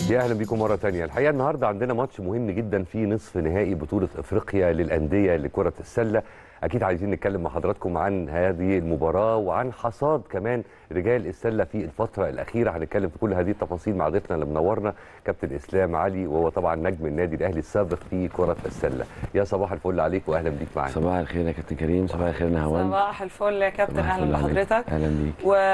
يا اهلا بيكم مره تانية الحقيقه النهارده عندنا ماتش مهم جدا في نصف نهائي بطوله افريقيا للانديه لكره السله اكيد عايزين نتكلم مع حضراتكم عن هذه المباراه وعن حصاد كمان رجال السله في الفتره الاخيره هنتكلم في كل هذه التفاصيل مع ضيفنا اللي منورنا كابتن اسلام علي وهو طبعا نجم النادي الاهلي السابق في كره السله يا صباح الفل عليك واهلا بيك معانا صباح الخير يا كابتن كريم صباح الخير يا نهوان صباح الفل يا كابتن صباح اهلا الفل عليك. بحضرتك اهلا بيك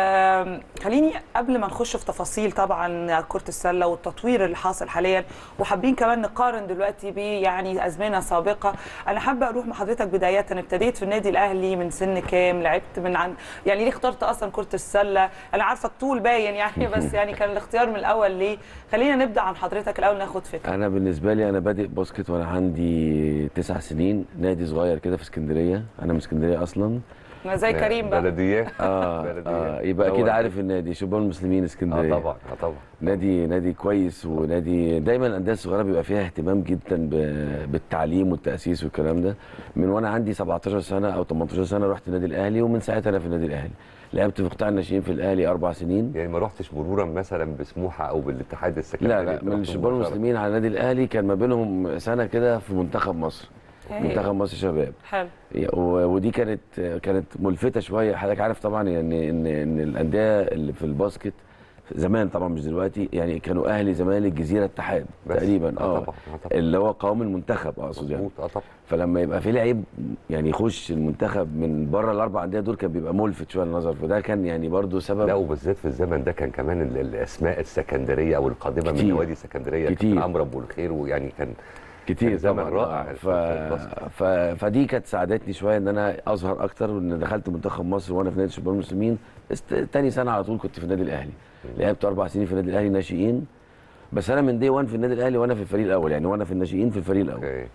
وخليني قبل ما نخش في تفاصيل طبعا كره السله والتطوير اللي حاصل حاليا وحابين كمان نقارن دلوقتي ب يعني ازمنه سابقه انا حابه اروح مع حضرتك بدايه ابتديت في النادي الاهلي من سن كام لعبت من عن يعني ليه اخترت اصلا كره السله انا عارفه الطول باين يعني بس يعني كان الاختيار من الاول ليه خلينا نبدا عن حضرتك الاول ناخد فكره انا بالنسبه لي انا بادئ باسكت وانا عندي تسع سنين نادي صغير كده في اسكندريه انا من اسكندريه اصلا أنا زي كريم بقى بلديه اه, بلدية. آه يبقى هو اكيد ده. عارف النادي شباب المسلمين اه اسكندريه طبعا اه طبعا نادي نادي كويس ونادي دايما الانديه الصغيره بيبقى فيها اهتمام جدا ب- بالتعليم والتاسيس والكلام ده من وانا عندي 17 سنه او 18 سنه رحت النادي الاهلي ومن ساعتها انا في النادي الاهلي لعبت في قطاع الناشئين في الاهلي اربع سنين يعني ما رحتش مرورا مثلا بسموحه او بالاتحاد السكندري لا لا أنت من رحت الشباب مباشرة. المسلمين على النادي الاهلي كان ما بينهم سنه كده في منتخب مصر منتخب مصر شباب حلو و- ودي كانت كانت ملفته شويه حضرتك عارف طبعا يعني ان ان الانديه اللي في الباسكت زمان طبعا مش دلوقتي يعني كانوا اهلي زمالك جزيره اتحاد بس. تقريبا اه اه طبعا اه طبعا اللي هو قوام المنتخب اقصد يعني مظبوط اه طبعا فلما يبقى في لعيب يعني يخش المنتخب من بره الاربع انديه دول كان بيبقى ملفت شويه للنظر فده كان يعني برضو سبب لا وبالذات في الزمن ده كان كمان ال- الاسماء السكندريه او القادمه من كتير. نوادي اسكندريه كتير. كان عمرو ابو الخير ويعني كان كتير كان زمن طبعا رائع آه. في ف... الباسكت. ف... فدي كانت ساعدتني شويه ان انا اظهر اكتر وان دخلت منتخب مصر وانا في نادي الشباب المسلمين است... تاني سنه على طول كنت في النادي الاهلي لعبت اربع سنين في النادي الاهلي ناشئين بس انا من دي وان في النادي الاهلي وانا في الفريق الاول يعني وانا في الناشئين في الفريق الاول اوكي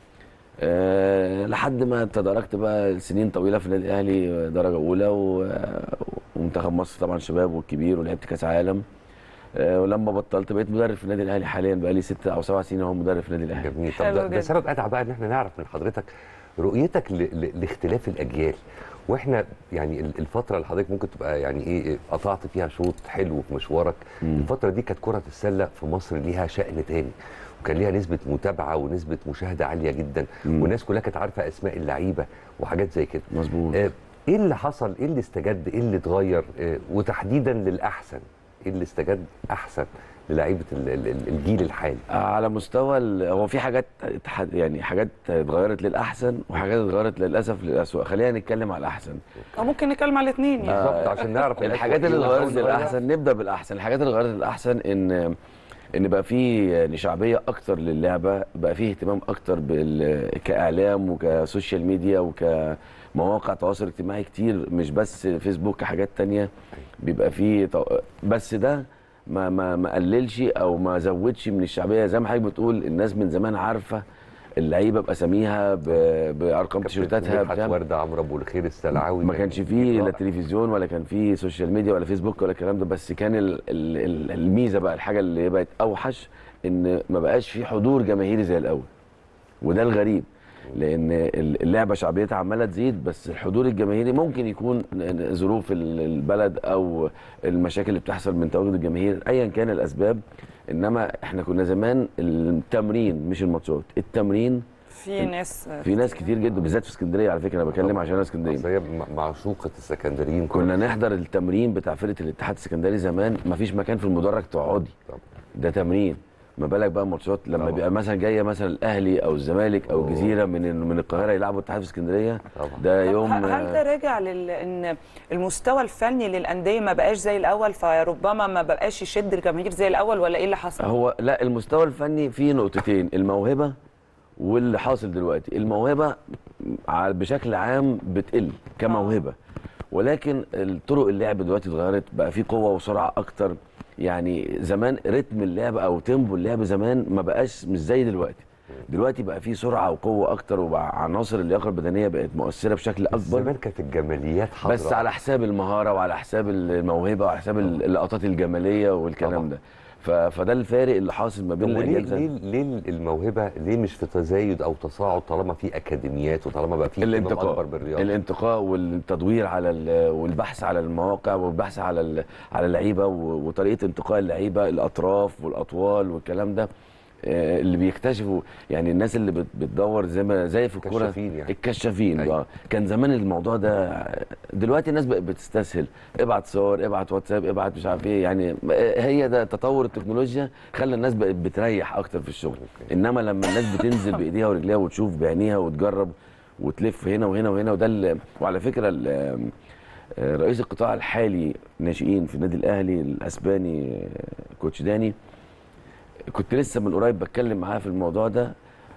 أه لحد ما تداركت بقى سنين طويله في النادي الاهلي درجه اولى و... ومنتخب مصر طبعا شباب والكبير ولعبت كاس عالم أه ولما بطلت بقيت مدرب في النادي الاهلي حاليا بقى لي ست او سبع سنين اهو مدرب في النادي الاهلي جميل طب حلو ده, ده جدا. سبب ادعى بقى ان احنا نعرف من حضرتك رؤيتك ل... ل... لاختلاف الاجيال واحنا يعني ال- الفتره اللي حضرتك ممكن تبقى يعني ايه قطعت فيها شوط حلو في مشوارك مم. الفتره دي كانت كره السله في مصر ليها شأن تاني وكان ليها نسبه متابعه ونسبه مشاهده عاليه جدا مم. والناس كلها كانت عارفه اسماء اللعيبه وحاجات زي كده مظبوط آه، ايه اللي حصل ايه اللي استجد ايه اللي اتغير آه، وتحديدا للاحسن ايه اللي استجد احسن للعيبه ال- ال- ال- الجيل الحالي على مستوى ال- هو في حاجات اتح- يعني حاجات اتغيرت للاحسن وحاجات اتغيرت للاسف للاسوء خلينا نتكلم على الاحسن او ممكن نتكلم على الاثنين يعني بالظبط عشان نعرف الحاجات اللي الأسوأ إيه اتغيرت ونحاول للاحسن نبدا بالاحسن الحاجات اللي اتغيرت للاحسن ان ان بقى في يعني شعبيه اكتر للعبه بقى في اهتمام اكتر بال كاعلام وكسوشيال ميديا وكمواقع تواصل اجتماعي كتير مش بس فيسبوك حاجات تانية بيبقى في تو- بس ده ما ما ما قللش او ما زودش من الشعبيه زي ما حضرتك بتقول الناس من زمان عارفه اللعيبه باساميها ب- بارقام تيشيرتاتها مدحت بتاع ورده عمرو ابو الخير السلعاوي ما كان كانش جيل فيه لا رائع. تلفزيون ولا كان فيه سوشيال ميديا ولا فيسبوك ولا الكلام ده بس كان ال ال ال الميزه بقى الحاجه اللي بقت اوحش ان ما بقاش فيه حضور جماهيري زي الاول وده الغريب لان ال- اللعبه شعبيتها عماله تزيد بس الحضور الجماهيري ممكن يكون ظروف ال- البلد او المشاكل اللي بتحصل من تواجد الجماهير ايا كان الاسباب انما احنا كنا زمان التمرين مش الماتشات التمرين في ناس في ناس كتير جدا بالذات في اسكندريه على فكره انا بتكلم عشان انا اسكندريه أصل هي م- معشوقه السكندريين كنا نحضر التمرين بتاع فرقه الاتحاد السكندري زمان مفيش مكان في المدرج تقعدي طبعا. ده تمرين ما بالك بقى ماتشات لما طبعا. بيبقى مثلا جايه مثلا الاهلي او الزمالك او أوه. الجزيره من من القاهره يلعبوا الاتحاد في اسكندريه طبعا. ده طب يوم هل ده راجع لل ان المستوى الفني للانديه ما بقاش زي الاول فربما ما بقاش يشد الجماهير زي الاول ولا ايه اللي حصل؟ هو لا المستوى الفني فيه نقطتين الموهبه واللي حاصل دلوقتي الموهبه ع- بشكل عام بتقل كموهبه ولكن الطرق اللعب دلوقتي اتغيرت بقى في قوه وسرعه اكتر يعني زمان رتم اللعب او تيمبو اللعب زمان ما بقاش مش زي دلوقتي دلوقتي بقى في سرعه وقوه اكتر وبقى عناصر اللياقه البدنيه بقت مؤثره بشكل اكبر زمان كانت الجماليات حاضره بس على حساب المهاره وعلى حساب الموهبه وعلى حساب اللقطات الجماليه والكلام طبعا. ده ف- فده الفارق اللي حاصل ما طب بين وليه الاجيال ليه ليه الموهبه ليه مش في تزايد او تصاعد طالما في اكاديميات وطالما بقى في اهتمام اكبر الانتقاء بالرياضه الانتقاء والتدوير على ال- والبحث على المواقع والبحث على ال- على اللعيبه و- وطريقه انتقاء اللعيبه الاطراف والاطوال والكلام ده آه، اللي بيكتشفوا يعني الناس اللي بت- بتدور زي ما زي في الكوره كشافين يعني. الكشافين أيوة. أيوة. كان زمان الموضوع ده دلوقتي الناس بقت بتستسهل ابعت صور ابعت واتساب ابعت مش عارف ايه يعني هي ده تطور التكنولوجيا خلى الناس بقت بتريح اكتر في الشغل أوكي. انما لما الناس بتنزل بايديها ورجليها وتشوف بعينيها وتجرب وتلف هنا وهنا وهنا وده ال- وعلى فكره ال- آه، رئيس القطاع الحالي ناشئين في النادي الاهلي الاسباني آه، كوتش داني كنت لسه من قريب بتكلم معاه في الموضوع ده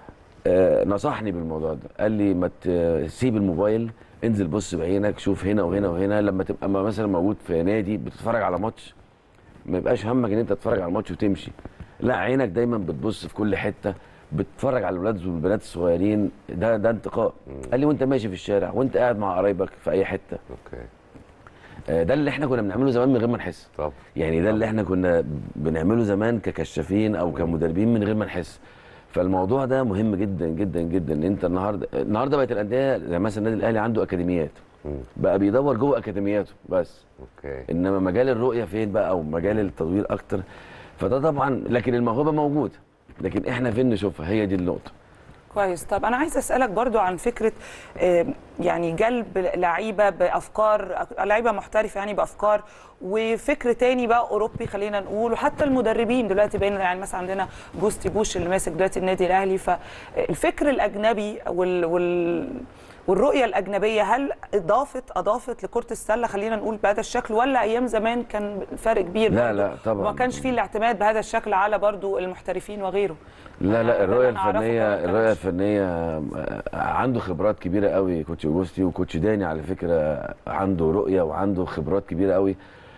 آه، نصحني بالموضوع ده قال لي ما تسيب الموبايل انزل بص بعينك شوف هنا وهنا وهنا لما تبقى م- مثلا موجود في نادي بتتفرج على ماتش ما يبقاش همك ان انت تتفرج على الماتش وتمشي لا عينك دايما بتبص في كل حته بتتفرج على الولاد والبنات الصغيرين ده ده انتقاء قال لي وانت ماشي في الشارع وانت قاعد مع قرايبك في اي حته اوكي آه، ده اللي احنا كنا بنعمله زمان من غير ما نحس طب يعني ده اللي احنا كنا بنعمله زمان ككشافين او كمدربين من غير ما نحس فالموضوع ده مهم جدا جدا جدا ان انت النهارده النهارده بقت الانديه زي مثلا النادي الاهلي عنده اكاديميات مم. بقى بيدور جوه اكاديمياته بس اوكي انما مجال الرؤيه فين بقى او مجال التدوير اكتر فده طبعا لكن الموهبه موجوده لكن احنا فين نشوفها هي دي النقطه كويس طب انا عايزه اسالك برضو عن فكره آه، يعني جلب لعيبه بافكار لعيبه محترفه يعني بافكار وفكر تاني بقى اوروبي خلينا نقول وحتى المدربين دلوقتي بين يعني مثلا عندنا جوستي بوش اللي ماسك دلوقتي النادي الاهلي فالفكر الاجنبي وال, وال والرؤيه الاجنبيه هل اضافت اضافت لكره السله خلينا نقول بهذا الشكل ولا ايام زمان كان فرق كبير لا، برضو؟ لا، طبعاً. وما كانش فيه الاعتماد بهذا الشكل على برضو المحترفين وغيره لا لا ده الرؤيه اللي أنا أعرفه الفنيه كمان الرؤيه كلاش. الفنيه آه، عنده خبرات كبيره قوي كوتش اوجوستي وكوتش داني على فكره عنده رؤيه وعنده خبرات كبيره قوي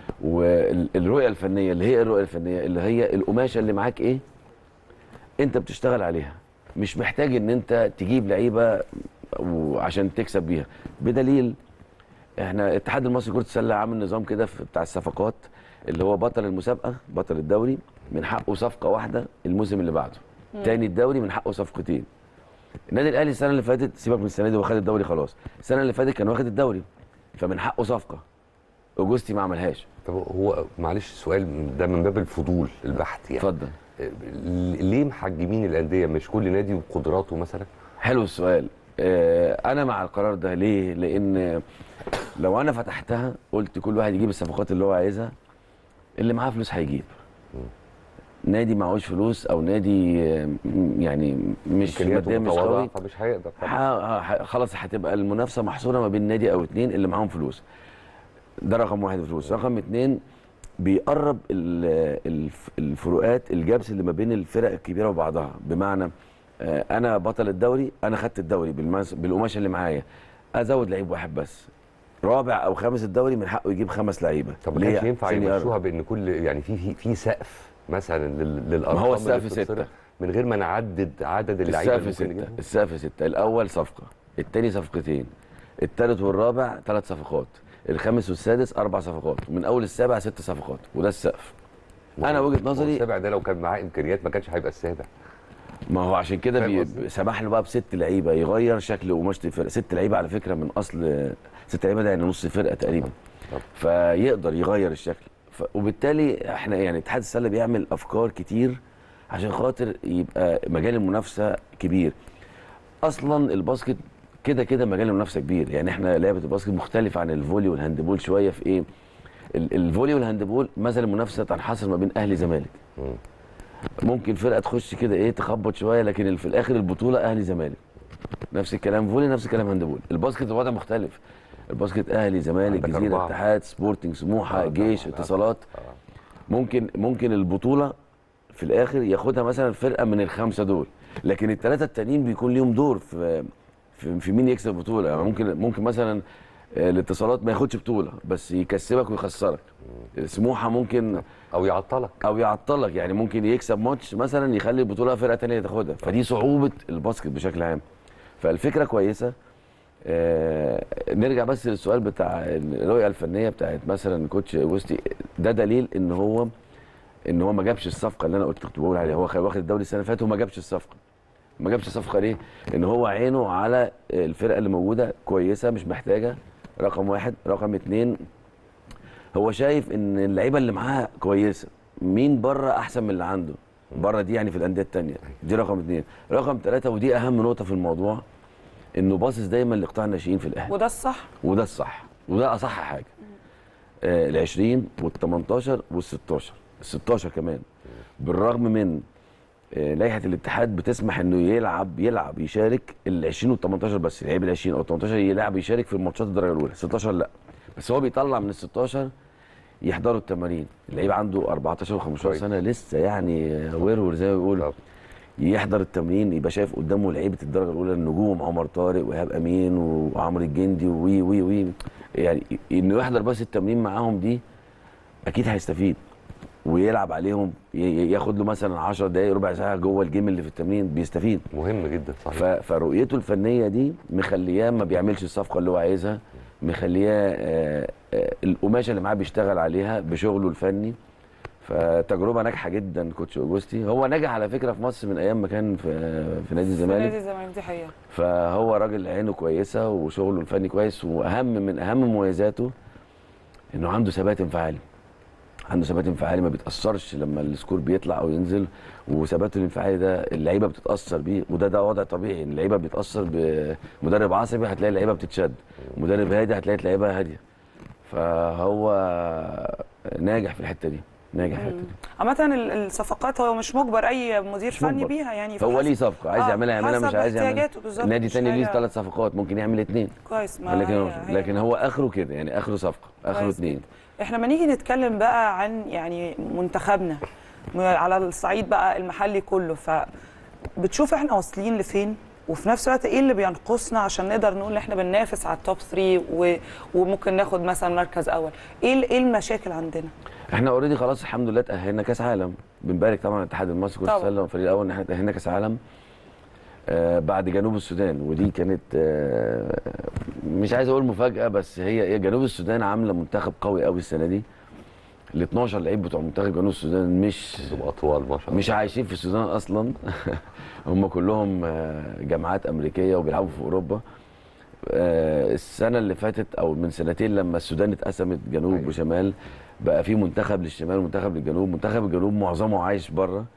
والرؤيه الفنيه اللي هي الرؤيه الفنيه اللي هي القماشه اللي معاك ايه انت بتشتغل عليها مش محتاج ان انت تجيب لعيبه وعشان تكسب بيها بدليل احنا الاتحاد المصري لكره السله عامل نظام كده في- بتاع الصفقات اللي هو بطل المسابقه بطل الدوري من حقه صفقه واحده الموسم اللي بعده تاني الدوري من حقه صفقتين النادي الاهلي السنه اللي فاتت سيبك من السنه دي هو خد الدوري خلاص السنه اللي فاتت كان واخد الدوري فمن حقه صفقه اوجوستي ما عملهاش طب هو معلش سؤال ده من باب الفضول البحت يعني اتفضل آه، ليه محجمين الانديه مش كل نادي وقدراته مثلا حلو السؤال آه، انا مع القرار ده ليه لان لو انا فتحتها قلت كل واحد يجيب الصفقات اللي هو عايزها اللي معاه فلوس هيجيب نادي معهوش فلوس او نادي آه، م- يعني مش امكانياته ماديا مش متواضعه قوي فمش هيقدر طبعا ح- ح- خلاص هتبقى المنافسه محصوره ما بين نادي او اتنين اللي معاهم فلوس ده رقم واحد الفلوس رقم اتنين بيقرب ال- الف- الفروقات الجبس اللي ما بين الفرق الكبيره وبعضها بمعنى آه، انا بطل الدوري انا خدت الدوري بالمس- بالقماشه اللي معايا ازود لعيب واحد بس رابع او خامس الدوري من حقه يجيب خمس لعيبه طب ما ليه؟ كانش ينفع عشان يقرب. يمشوها بان كل يعني في في في سقف مثلا لل- للارقام ما هو اللي السقف بتتصرف ستة. من غير ما نعدد عدد اللعيبه اللي السقف ممكن ستة نجيبهم؟ السقف ستة الأول صفقة التاني صفقتين التالت والرابع ثلاث صفقات الخامس والسادس أربع صفقات ومن أول السابع ست صفقات وده السقف أنا وجهة هو نظري السابع ده لو كان معاه امكانيات ما كانش هيبقى السابع ما هو عشان كده فاهم بي- قصدي؟ سمح له بقى بست لعيبة يغير شكل قماشة الفرقة ست لعيبة على فكرة من أصل ست لعيبة ده يعني نص فرقة تقريبا طب. فيقدر يغير الشكل ف... وبالتالي احنا يعني اتحاد السلة بيعمل أفكار كتير عشان خاطر يبقى مجال المنافسة كبير اصلا الباسكت كده كده مجال المنافسه كبير يعني احنا لعبه الباسكت مختلفه عن الفولي والهاندبول شويه في ايه ال- الفولي والهاندبول مثلا المنافسه تنحصر ما بين اهلي زمالك مم. ممكن فرقه تخش كده ايه تخبط شويه لكن ال- في الاخر البطوله اهلي زمالك نفس الكلام فولي نفس الكلام هاندبول الباسكت الوضع مختلف الباسكت اهلي زمالك عندك جزيره أربعة. اتحاد سبورتنج سموحه آه، جيش طبعاً. اتصالات آه. ممكن ممكن البطوله في الاخر ياخدها مثلا فرقه من الخمسه دول لكن الثلاثه التانيين بيكون ليهم دور في في, في مين يكسب البطوله يعني ممكن ممكن مثلا آه، الاتصالات ما ياخدش بطوله بس يكسبك ويخسرك سموحه ممكن او يعطلك او يعطلك يعني ممكن يكسب ماتش مثلا يخلي البطوله فرقه تانية تاخدها فدي صعوبه الباسكت بشكل عام فالفكره كويسه آه نرجع بس للسؤال بتاع الرؤيه الفنيه بتاعت مثلا كوتش وستي ده دليل ان هو ان هو ما جابش الصفقه اللي انا قلت كنت بقول عليها هو خ- واخد الدوري السنه اللي فاتت وما جابش الصفقه ما جابش الصفقه ليه؟ ان هو عينه على الفرقه اللي موجوده كويسه مش محتاجه رقم واحد رقم اتنين هو شايف ان اللعيبه اللي معاها كويسه مين بره احسن من اللي عنده بره دي يعني في الانديه التانية دي رقم اتنين رقم ثلاثة ودي اهم نقطه في الموضوع انه باصص دايما لقطاع الناشئين في الاهلي وده الصح وده الصح وده اصح حاجه آه ال 20 وال 18 وال 16 ال 16 كمان بالرغم من آه لائحه الاتحاد بتسمح انه يلعب يلعب يشارك ال 20 وال 18 بس لعيب ال 20 او ال 18 يلعب يشارك في ماتشات الدرجه الاولى 16 لا بس هو بيطلع من ال 16 يحضروا التمارين اللعيب عنده 14 و15 كويس. سنه لسه يعني ورور زي ما بيقولوا طب. يحضر التمرين يبقى شايف قدامه لعيبه الدرجه الاولى النجوم عمر طارق وايهاب امين وعمرو الجندي وي وي وي يعني انه يحضر بس التمرين معاهم دي اكيد هيستفيد ويلعب عليهم ي- ي- ياخد له مثلا 10 دقائق ربع ساعه جوه الجيم اللي في التمرين بيستفيد مهم جدا ف- صحيح فرؤيته الفنيه دي مخلياه ما بيعملش الصفقه اللي هو عايزها مخلياه آه، آه، القماشه اللي معاه بيشتغل عليها بشغله الفني فتجربه ناجحه جدا كوتش اوجوستي هو نجح على فكره في مصر من ايام ما كان في في نادي نادي الزمالك الزمالك دي حقيقه فهو راجل عينه كويسه وشغله الفني كويس واهم من اهم مميزاته انه عنده ثبات انفعالي عنده ثبات انفعالي ما بيتاثرش لما السكور بيطلع او ينزل وثباته الانفعالي ده اللعيبه بتتاثر بيه وده ده وضع طبيعي إن اللعيبه بيتاثر بمدرب عصبي هتلاقي اللعيبه بتتشد مدرب هادي هتلاقي اللعيبه هاديه فهو ناجح في الحته دي ناجح في الحته دي عامة ال- الصفقات هو مش مجبر أي مدير مش فني مجبر. بيها يعني هو فحسب- ليه صفقه عايز آه، يعملها يعملها مش حسب عايز يعملها احتياجاته بالظبط نادي مش تاني ليه حاجة- ثلاث صفقات ممكن يعمل اثنين كويس ما لكن هي- هي- لكن هو اخره كده يعني اخره صفقه اخره كويس اثنين احنا لما نيجي نتكلم بقى عن يعني منتخبنا م- على الصعيد بقى المحلي كله ف بتشوف احنا واصلين لفين وفي نفس الوقت ايه اللي بينقصنا عشان نقدر نقول ان احنا بننافس على التوب 3 و... وممكن ناخد مثلا مركز اول ايه ال- ايه المشاكل عندنا احنا اوريدي خلاص الحمد لله تاهلنا كاس عالم بنبارك طبعا الاتحاد المصري كره طبعا. السله والفريق الاول ان احنا تاهلنا كاس عالم آه بعد جنوب السودان ودي كانت آه مش عايز اقول مفاجاه بس هي هي جنوب السودان عامله منتخب قوي قوي السنه دي ال 12 لعيب بتوع منتخب جنوب السودان مش عندهم اطوال ما شاء الله مش عايشين في السودان اصلا هم كلهم آه، جامعات امريكيه وبيلعبوا في اوروبا آه، السنه اللي فاتت او من سنتين لما السودان اتقسمت جنوب أيوة. وشمال بقى في منتخب للشمال ومنتخب للجنوب منتخب الجنوب معظمه عايش بره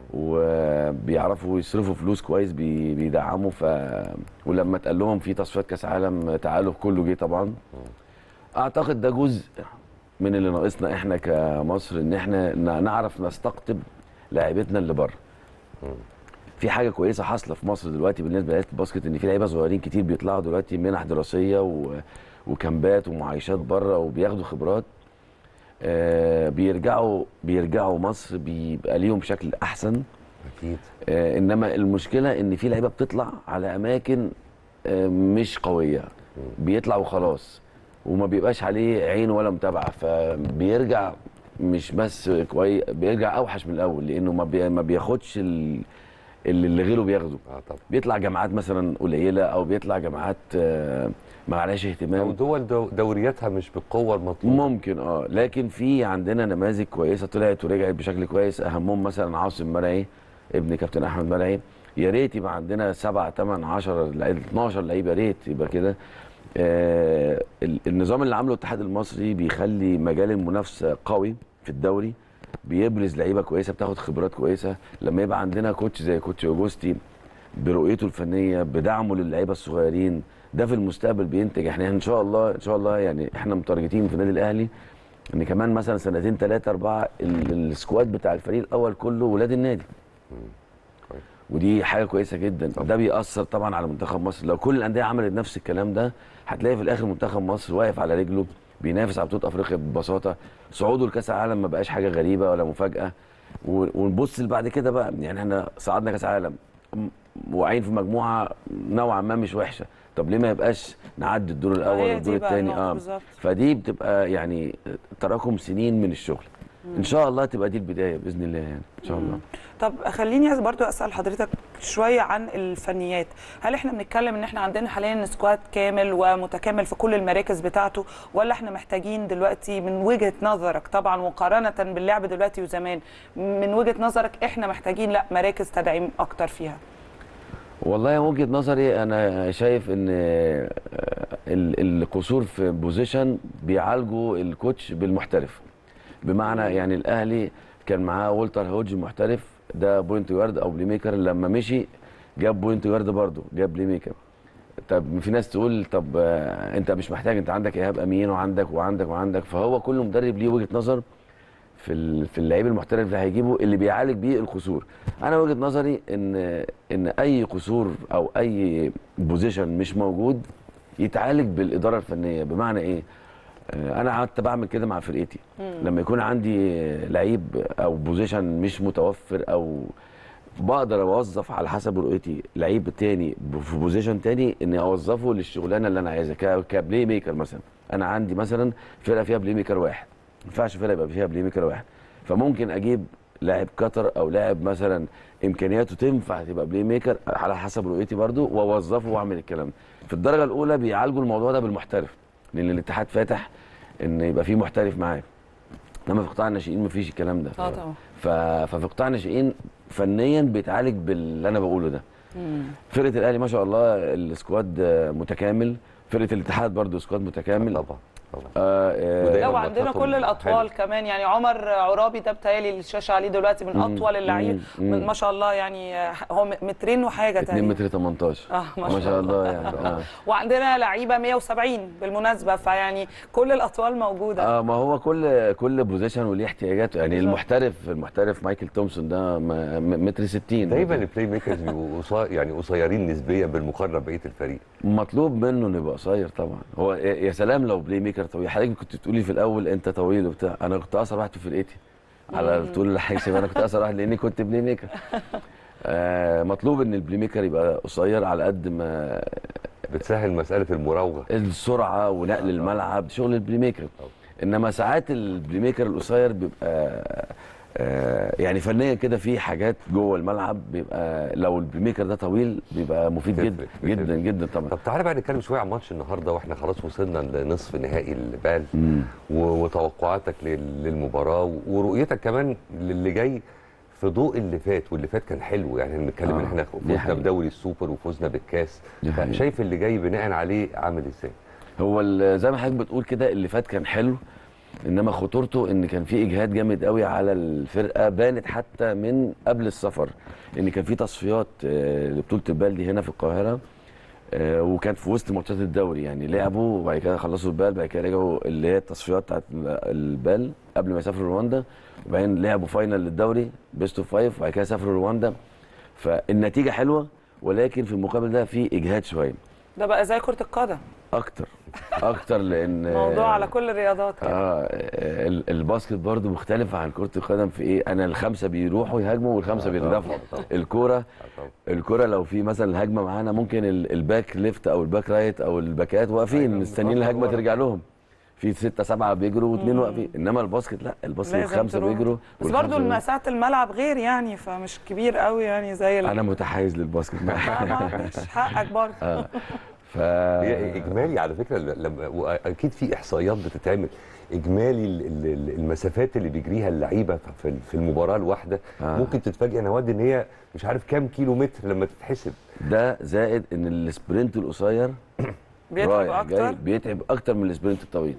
وبيعرفوا يصرفوا فلوس كويس بي- بيدعموا ف ولما اتقال لهم في تصفيات كاس عالم تعالوا كله جه طبعا اعتقد ده جزء من اللي ناقصنا احنا كمصر ان احنا ن- نعرف نستقطب لاعيبتنا اللي بره في حاجه كويسه حاصله في مصر دلوقتي بالنسبه لعيبه الباسكت ان في لعيبه صغيرين كتير بيطلعوا دلوقتي منح دراسيه و... وكامبات ومعايشات بره وبياخدوا خبرات آه بيرجعوا بيرجعوا مصر بيبقى ليهم شكل احسن اكيد آه انما المشكله ان في لعيبه بتطلع على اماكن آه مش قويه بيطلع وخلاص وما بيبقاش عليه عين ولا متابعه فبيرجع مش بس كويس بيرجع اوحش من الاول لانه ما بي ما بياخدش ال- اللي اللي غيره بياخده اه طبعا بيطلع جامعات مثلا قليله او بيطلع جامعات آه، ما عليهاش او اهتمام دول دو- دورياتها مش بالقوه المطلوبه ممكن اه لكن في عندنا نماذج كويسه طلعت ورجعت بشكل كويس اهمهم مثلا عاصم مرعي ابن كابتن احمد مرعي يا ريت يبقى عندنا 7 8 10 لعيب 12 لعيب يا ريت يبقى كده آه ال- النظام اللي عامله الاتحاد المصري بيخلي مجال المنافسه قوي في الدوري بيبرز لعيبه كويسه بتاخد خبرات كويسه لما يبقى عندنا كوتش زي كوتش اوجوستي برؤيته الفنيه بدعمه للعيبه الصغيرين ده في المستقبل بينتج احنا ان شاء الله ان شاء الله يعني احنا متارجتين في النادي الاهلي ان كمان مثلا سنتين ثلاثه اربعه ال- السكواد بتاع الفريق الاول كله ولاد النادي كويس. ودي حاجه كويسه جدا ده بيأثر طبعا على منتخب مصر لو كل الانديه عملت نفس الكلام ده هتلاقي في الاخر منتخب مصر واقف على رجله بينافس على بطوله افريقيا ببساطه صعوده لكاس العالم ما بقاش حاجه غريبه ولا مفاجاه و- ونبص اللي بعد كده بقى يعني احنا صعدنا كاس عالم م- واقعين في مجموعه نوعا ما مش وحشه طب ليه ما يبقاش نعدي الدور الاول هي والدور دي بقى الثاني النقطة اه بالظبط. فدي بتبقى يعني تراكم سنين من الشغل ان شاء الله تبقى دي البدايه باذن الله يعني ان شاء الله طب خليني برضو اسال حضرتك شويه عن الفنيات هل احنا بنتكلم ان احنا عندنا حاليا سكواد كامل ومتكامل في كل المراكز بتاعته ولا احنا محتاجين دلوقتي من وجهه نظرك طبعا مقارنه باللعب دلوقتي وزمان من وجهه نظرك احنا محتاجين لا مراكز تدعيم اكتر فيها والله وجهه نظري انا شايف ان آه، ال- القصور في بوزيشن بيعالجوا الكوتش بالمحترف بمعنى يعني الاهلي كان معاه والتر هوج محترف ده بوينت جارد او بلاي ميكر لما مشي جاب بوينت جارد برضه جاب بلاي ميكر طب في ناس تقول طب آه، انت مش محتاج انت عندك ايهاب امين وعندك وعندك وعندك فهو كل مدرب ليه وجهه نظر في ال- في اللعيب المحترف اللي هيجيبه اللي بيعالج بيه القصور انا وجهه نظري ان ان اي قصور او اي بوزيشن مش موجود يتعالج بالاداره الفنيه بمعنى ايه آه، انا قعدت بعمل كده مع فرقتي لما يكون عندي لعيب او بوزيشن مش متوفر او بقدر اوظف على حسب رؤيتي لعيب تاني في بوزيشن تاني اني اوظفه للشغلانه اللي انا عايزها ك- كبلاي ميكر مثلا انا عندي مثلا فرقه فيها بلاي ميكر واحد ما ينفعش فرقه يبقى فيها بلاي ميكر واحد فممكن اجيب لاعب قطر او لاعب مثلا امكانياته تنفع تبقى بلاي ميكر على حسب رؤيتي برضو واوظفه واعمل الكلام ده في الدرجه الاولى بيعالجوا الموضوع ده بالمحترف لان الاتحاد فاتح ان يبقى فيه محترف معاه انما في قطاع الناشئين مفيش الكلام ده اه طبعا ف- ففي قطاع الناشئين فنيا بيتعالج باللي انا بقوله ده فرقه الاهلي ما شاء الله السكواد آه، متكامل فرقه الاتحاد برضو سكواد متكامل طبعا طبعا آه آه ودايما لو عندنا ماتشاتهم كل الاطوال حلوة. كمان يعني عمر عرابي ده بتهيألي الشاشه عليه دلوقتي من اطول اللعيب مم، مم. من ما شاء الله يعني آه، هو م- مترين وحاجه 2 تقريبا متر 18 اه ما شاء الله يعني اه وعندنا لعيبه 170 بالمناسبه فيعني كل الاطوال موجوده اه ما هو كل كل بوزيشن وليه احتياجاته يعني بالظبط. المحترف المحترف مايكل تومسون ده م- م- متر 60 دايما البلاي ميكرز بيبقوا قصا- يعني قصيرين نسبيا بالمقارنه ببقيه الفريق مطلوب منه انه يبقى قصير طبعا هو يا يا سلام لو بلاي ميكر طويل حضرتك كنت تقولي في الاول انت طويل وبتاع انا كنت اقصر واحد في فرقتي على طول الحيث انا كنت اقصر واحد لاني كنت بلاي ميكر آه مطلوب ان البلاي ميكر يبقى قصير على قد ما بتسهل مساله المراوغه السرعه ونقل الملعب شغل البلاي ميكر انما ساعات البلاي ميكر القصير بيبقى آه، يعني فنيا كده في حاجات جوه الملعب بيبقى لو البلاي ميكر ده طويل بيبقى مفيد بتفرق، جدا بتفرق. جدا جدا طبعا طب تعالى بقى نتكلم شويه عن ماتش النهارده واحنا خلاص وصلنا لنصف نهائي البال مم. و- وتوقعاتك لل- للمباراه ورؤيتك كمان للي جاي في ضوء اللي فات واللي فات كان حلو يعني بنتكلم ان آه، احنا دي فزنا حقيقة. بدوري السوبر وفزنا بالكاس دي حقيقة. شايف اللي جاي بناء عليه عامل ازاي؟ هو ال- زي ما حضرتك بتقول كده اللي فات كان حلو انما خطورته ان كان في اجهاد جامد قوي على الفرقه بانت حتى من قبل السفر ان كان في تصفيات آه، لبطوله البال دي هنا في القاهره آه، وكان في وسط ماتشات الدوري يعني لعبوا وبعد كده خلصوا البال بعد كده رجعوا اللي هي التصفيات بتاعت البال قبل ما يسافروا رواندا وبعدين لعبوا فاينل للدوري بيست اوف فايف وبعد كده سافروا رواندا فالنتيجه حلوه ولكن في المقابل ده في اجهاد شويه ده بقى زي كره القدم اكتر اكتر لان موضوع على كل الرياضات كده اه ال- الباسكت برضو مختلف عن كرة القدم في ايه؟ انا الخمسة بيروحوا يهاجموا والخمسة آه، بيدافعوا طبعاً، طبعاً. الكورة آه، طبعاً. الكورة لو في مثلا الهجمة معانا ممكن ال- الباك ليفت او الباك رايت او الباكات واقفين أيوة، مستنيين بتفضل الهجمة ورا. ترجع لهم في ستة سبعة بيجروا واثنين واقفين انما الباسكت لا الباسكت لازم الخمسة تروح. بيجروا بس والخمسة برضو بيجروا. مساحه الملعب غير يعني فمش كبير قوي يعني زي ال- انا متحيز للباسكت آه، معلش، حقك برضه ف هي اجمالي على فكره لما واكيد في احصائيات بتتعمل اجمالي ال- ال- المسافات اللي بيجريها اللعيبه في في المباراه الواحده آه. ممكن تتفاجئ نواد ان هي مش عارف كام كيلو متر لما تتحسب ده زائد ان السبرنت القصير بيتعب رايح جاي اكتر بيتعب اكتر من السبرنت الطويل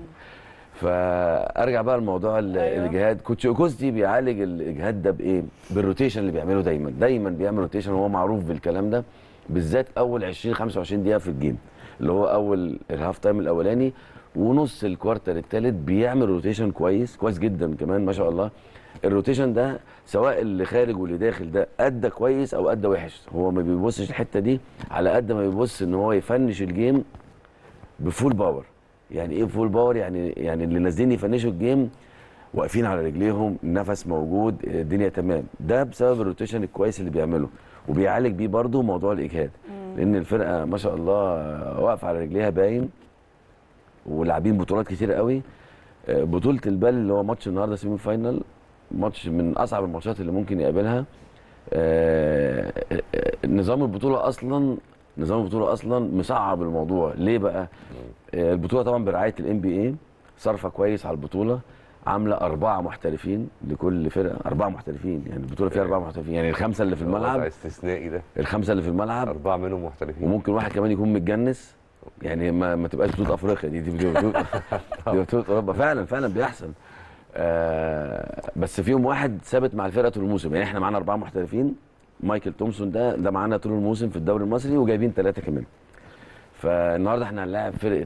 فارجع بقى لموضوع ال- أيوة. الاجهاد كوتش اوكوستي بيعالج الاجهاد ده بايه بالروتيشن اللي بيعمله دايما دايما بيعمل روتيشن وهو معروف بالكلام ده بالذات اول 20 25 دقيقه في الجيم اللي هو اول الهاف تايم الاولاني ونص الكوارتر الثالث بيعمل روتيشن كويس كويس جدا كمان ما شاء الله الروتيشن ده سواء اللي خارج واللي داخل ده ادى كويس او ادى وحش هو ما بيبصش الحته دي على قد ما بيبص ان هو يفنش الجيم بفول باور يعني ايه فول باور يعني يعني اللي نازلين يفنشوا الجيم واقفين على رجليهم النفس موجود الدنيا تمام ده بسبب الروتيشن الكويس اللي بيعمله وبيعالج بيه برضه موضوع الاجهاد لان الفرقه ما شاء الله واقفه على رجليها باين ولاعبين بطولات كتير قوي آه، بطوله البال اللي هو ماتش النهارده سيمي فاينال ماتش من اصعب الماتشات اللي ممكن يقابلها آه، آه، نظام البطوله اصلا نظام البطوله اصلا مصعب الموضوع ليه بقى آه، البطوله طبعا برعايه الام بي اي صارفه كويس على البطوله عامله اربعه محترفين لكل فرقه اربعه محترفين يعني البطوله فيها اربعه محترفين يعني الخمسه اللي في الوضع الملعب استثنائي ده الخمسه اللي في الملعب اربعه منهم محترفين وممكن واحد كمان يكون متجنس يعني ما, ما تبقاش بطوله افريقيا دي دي بطوله دي بطوله اوروبا فعلا فعلا بيحصل آه بس فيهم واحد ثابت مع الفرقه طول الموسم يعني احنا معانا اربعه محترفين مايكل تومسون ده ده معانا طول الموسم في الدوري المصري وجايبين ثلاثه كمان فالنهارده احنا هنلاعب فرقه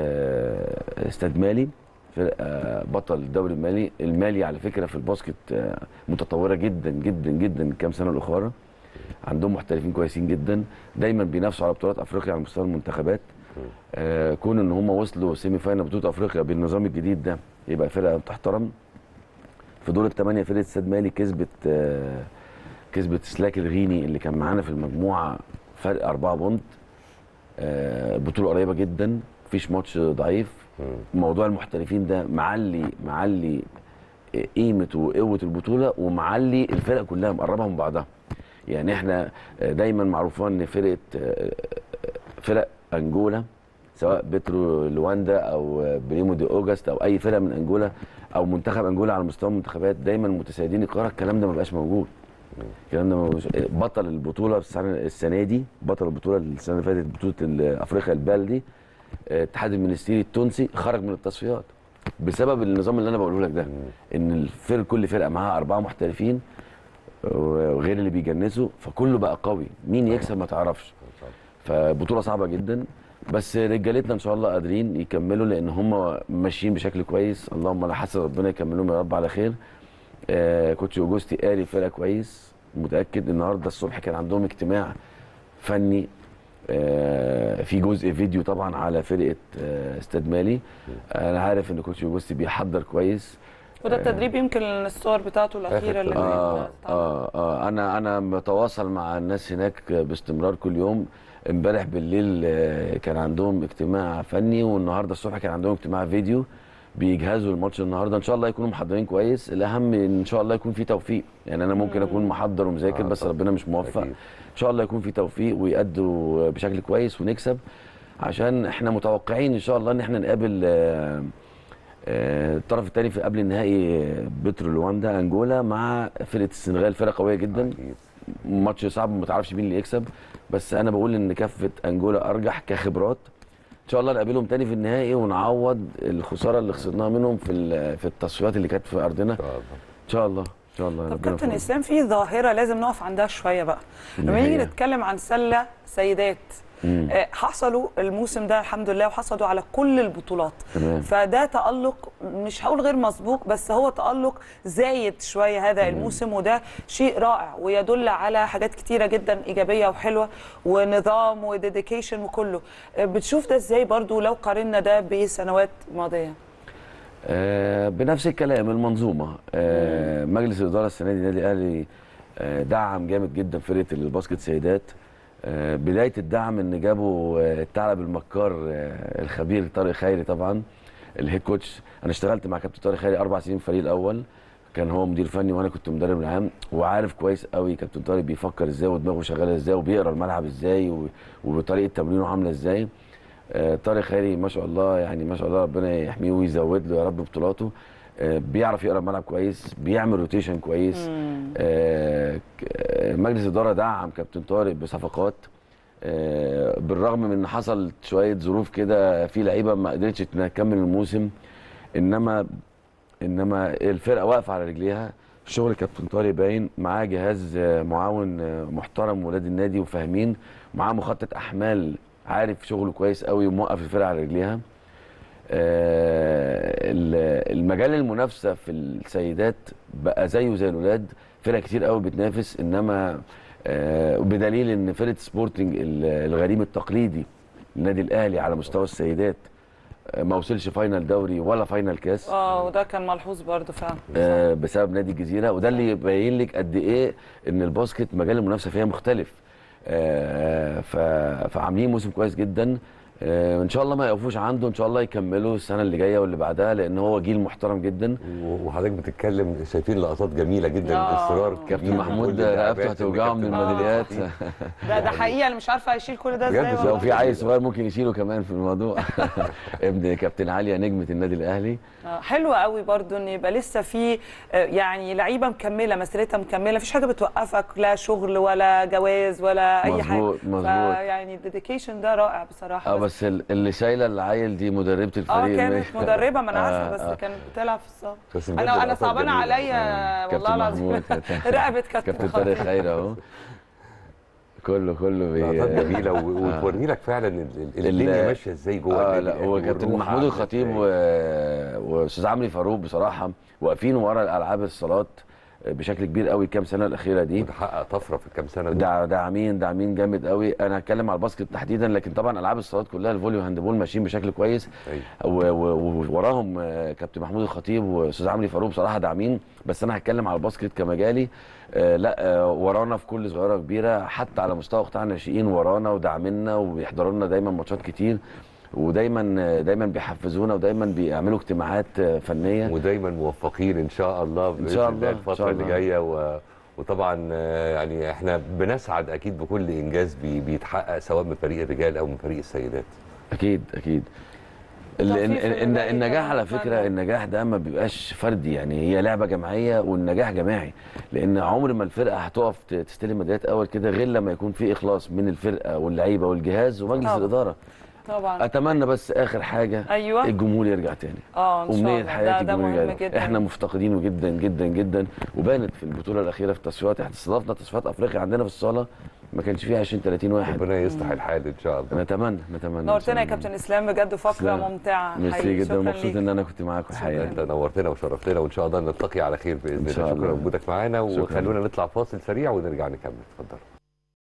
آه استاد مالي فرقه بطل الدوري المالي المالي على فكره في الباسكت آه متطوره جدا جدا جدا كام سنه الاخرى عندهم محترفين كويسين جدا دايما بينافسوا على بطولات افريقيا على مستوى المنتخبات آه كون ان هم وصلوا سيمي فاينل بطوله افريقيا بالنظام الجديد ده يبقى فرقه تحترم في دور الثمانيه فرقه استاد مالي كسبت آه كسبت سلاك الغيني اللي كان معانا في المجموعه فرق أربعة بونت آه بطوله قريبه جدا مفيش ماتش ضعيف موضوع المحترفين ده معلي معلي قيمه وقوه البطوله ومعلي الفرق كلها مقربها من بعضها يعني احنا دايما معروفين ان فرقه فرق انجولا سواء بترو لواندا او بريمو دي اوجست او اي فرقه من انجولا او منتخب انجولا على مستوى المنتخبات دايما متسيدين القاره الكلام ده ما بقاش موجود الكلام ده ما بقاش بطل البطوله السنه السنه دي بطل البطوله السنه اللي فاتت بطوله افريقيا البلدي الاتحاد المنستيري التونسي خرج من التصفيات بسبب النظام اللي انا بقوله لك ده ان الفرق كل فرقه معاها اربعه محترفين وغير اللي بيجنسوا فكله بقى قوي مين يكسب ما تعرفش فبطوله صعبه جدا بس رجالتنا ان شاء الله قادرين يكملوا لان هم ماشيين بشكل كويس اللهم لا حسن ربنا يكملهم يا رب على خير آه كوتش اوجوستي قاري الفرقه كويس متاكد النهارده الصبح كان عندهم اجتماع فني آه في جزء فيديو طبعا على فرقه آه استاد مالي انا عارف ان كوتش اوجوستي بيحضر كويس وده التدريب يمكن الصور بتاعته الاخيره اللي آه كانت آه آه انا انا متواصل مع الناس هناك باستمرار كل يوم امبارح بالليل آه، كان عندهم اجتماع فني والنهارده الصبح كان عندهم اجتماع فيديو بيجهزوا الماتش النهارده ان شاء الله يكونوا محضرين كويس الاهم ان شاء الله يكون في توفيق يعني انا ممكن اكون محضر ومذاكر آه بس طبعاً. ربنا مش موفق أكيد. ان شاء الله يكون في توفيق ويأدوا بشكل كويس ونكسب عشان احنا متوقعين ان شاء الله ان احنا نقابل آه، آه، الطرف الثاني في قبل النهائي آه، بترو لواندا انجولا مع فرقه السنغال فرقه قويه جدا أكيد. ماتش صعب ما تعرفش مين اللي يكسب بس انا بقول ان كفه انجولا ارجح كخبرات ان شاء الله نقابلهم تاني في النهائي ونعوض الخساره اللي خسرناها منهم في ال- في التصفيات اللي كانت في ارضنا ان شاء الله ان شاء الله ان شاء الله طب ربنا كابتن يوفقنا. اسلام في ظاهره لازم نقف عندها شويه بقى اللي لما نيجي هي؟ نتكلم عن سله سيدات مم. آه، حصلوا الموسم ده الحمد لله وحصلوا على كل البطولات تمام. فده تألق مش هقول غير مسبوق بس هو تألق زايد شوية هذا الموسم وده شيء رائع ويدل على حاجات كتيرة جدا إيجابية وحلوة ونظام وديديكيشن وكله آه، بتشوف ده ازاي برضو لو قارنا ده بسنوات ماضية آه بنفس الكلام المنظومه آه مجلس الاداره السنه دي النادي الاهلي آه دعم جامد جدا فرقه الباسكت سيدات آه بدايه الدعم ان جابوا آه الثعلب المكار آه الخبير طارق خيري طبعا الهيد كوتش انا اشتغلت مع كابتن طارق خيري اربع سنين في الفريق الاول كان هو مدير فني وانا كنت مدرب العام وعارف كويس قوي كابتن طارق بيفكر ازاي ودماغه شغاله ازاي وبيقرا الملعب ازاي و- وطريقه تمرينه عامله ازاي آه، طارق خيري ما شاء الله يعني ما شاء الله ربنا يحميه ويزود له يا رب بطولاته آه، بيعرف يقرا الملعب كويس بيعمل روتيشن كويس آه، ك- آه، مجلس الاداره دعم كابتن طارق بصفقات آه، بالرغم من ان حصل شويه ظروف كده في لعيبه ما قدرتش تكمل الموسم انما انما الفرقه واقفه على رجليها شغل كابتن طارق باين معاه جهاز آه، معاون آه، محترم ولاد النادي وفاهمين معاه مخطط احمال عارف شغله كويس قوي وموقف الفرقه على رجليها آه، ال- المجال المنافسه في السيدات بقى زيه زي الولاد فرق كتير قوي بتنافس انما آه، بدليل ان فرقه سبورتنج ال- الغريم التقليدي النادي الاهلي على مستوى السيدات آه، ما وصلش فاينل دوري ولا فاينل كاس اه وده كان ملحوظ برضو فعلا آه، بسبب نادي الجزيره وده اللي يبين لك قد ايه ان الباسكت مجال المنافسه فيها مختلف آه، ف- فعاملين موسم كويس جدا آه، ان شاء الله ما يقفوش عنده ان شاء الله يكملوا السنه اللي جايه واللي بعدها لان هو جيل محترم جدا وحضرتك بتتكلم شايفين لقطات جميله جدا آه. اصرار كابتن كبير محمود بكل اللعبات رقبته إن هتوجعه من كابتن الميداليات ده ده حقيقه انا مش عارفه هيشيل كل ده بجد ازاي لو لو والله. في عيل صغير ممكن يشيله كمان في الموضوع ابن كابتن عليا نجمه النادي الاهلي آه، حلو قوي برضو ان يبقى لسه في آه، يعني لعيبه مكمله مسيرتها مكمله مفيش حاجه بتوقفك لا شغل ولا جواز ولا اي حاجه مظبوط، مظبوط. يعني الديديكيشن ده رائع بصراحه اه بس- بس ال- اللي شايله العيل دي مدربه الفريق اه كانت الماشي. مدربه ما انا عارفه آه، بس آه. كانت بتلعب في الصف بس بجد انا انا لقطات صعبانه جميلة. عليا كابتن والله العظيم محمود كابتن- رقبه كابتن كابتن طارق خطيب. خير اهو كله كله بي... لقطات جميله و- وتوري لك فعلا ال- ال- الدنيا ماشيه ازاي جوه اه النادي لا هو الأهلي كابتن والروح محمود عاملة الخطيب إزاي. و- واستاذ عمرو فاروق بصراحه واقفين ورا الالعاب الصالات بشكل كبير قوي الكام سنه الاخيره دي وتحقق طفره في الكام سنه دول دع داعمين داعمين جامد قوي انا هتكلم على الباسكت تحديدا لكن طبعا العاب الصالات كلها الفولي والهاندبول ماشيين بشكل كويس أيوة. و- و- ووراهم آه، كابتن محمود الخطيب واستاذ عمرو فاروق بصراحه داعمين بس انا هتكلم على الباسكت كمجالي آه، لا آه، ورانا في كل صغيره كبيره حتى على مستوى قطاع الناشئين ورانا وداعميننا وبيحضروا لنا دايما ماتشات كتير ودايما آه، دايما بيحفزونا ودايما بيعملوا اجتماعات آه، فنيه ودايما موفقين ان شاء الله باذن شاء الله الله، إن الفتره شاء اللي الله. جايه و... وطبعا آه، يعني احنا بنسعد اكيد بكل انجاز بي... بيتحقق سواء من فريق الرجال او من فريق السيدات اكيد اكيد ال- توفيق ال- في ال- الباقي النجاح كمان على أتمنى. فكره النجاح ده ما بيبقاش فردي يعني هي لعبه جماعيه والنجاح جماعي لان عمر ما الفرقه هتقف ت- تستلم ميداليات اول كده غير لما يكون في اخلاص من الفرقه واللعيبه والجهاز ومجلس طبعا. الاداره طبعا اتمنى بس اخر حاجه ايوه الجمهور يرجع تاني اه ان شاء امنيه الله حياتي ده, ده الجمهور مهم يرجع جدا احنا مفتقدينه جدا جدا جدا وبانت في البطوله الاخيره في التصفيات احنا استضفنا تصفيات افريقيا عندنا في الصاله ما كانش فيها 20 30 واحد ربنا يصلح الحال ان شاء الله نتمنى نتمنى نورتنا يا كابتن اسلام بجد فقره تسلم. ممتعه ميرسي حقيقي. جدا شكراً ومبسوط ليك. ان انا كنت معاكم الحقيقه انت نورتنا وشرفتنا وان شاء الله نلتقي على خير باذن إن الله شاء شكرا الله. لوجودك معانا شكراً. وخلونا نطلع فاصل سريع ونرجع نكمل اتفضل